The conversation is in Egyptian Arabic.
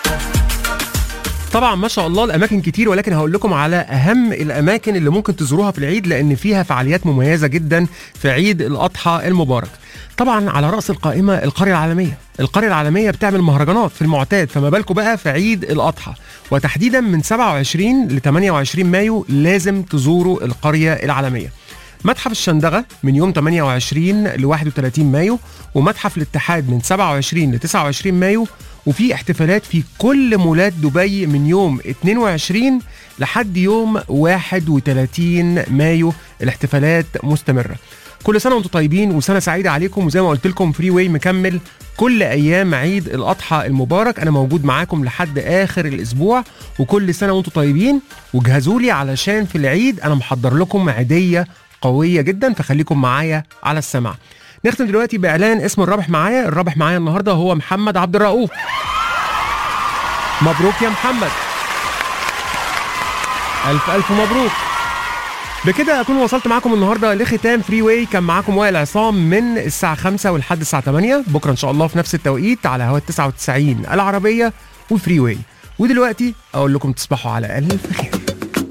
طبعا ما شاء الله الاماكن كتير ولكن هقول لكم على اهم الاماكن اللي ممكن تزوروها في العيد لان فيها فعاليات مميزه جدا في عيد الاضحى المبارك طبعا على راس القائمه القريه العالميه القريه العالميه بتعمل مهرجانات في المعتاد فما بالكم بقى في عيد الاضحى وتحديدا من 27 ل 28 مايو لازم تزوروا القريه العالميه متحف الشندغه من يوم 28 ل 31 مايو ومتحف الاتحاد من 27 ل 29 مايو وفي احتفالات في كل مولات دبي من يوم 22 لحد يوم 31 مايو الاحتفالات مستمره كل سنه وانتم طيبين وسنه سعيده عليكم وزي ما قلت لكم فري واي مكمل كل ايام عيد الاضحى المبارك انا موجود معاكم لحد اخر الاسبوع وكل سنه وانتم طيبين وجهزوا لي علشان في العيد انا محضر لكم عيديه قويه جدا فخليكم معايا على السمع نختم دلوقتي باعلان اسم الرابح معايا الرابح معايا النهارده هو محمد عبد الرؤوف مبروك يا محمد الف الف مبروك بكده اكون وصلت معاكم النهارده لختام فري واي كان معاكم وائل عصام من الساعه 5 ولحد الساعه 8 بكره ان شاء الله في نفس التوقيت على هوا 99 العربيه وفري واي ودلوقتي اقول لكم تصبحوا على الف خير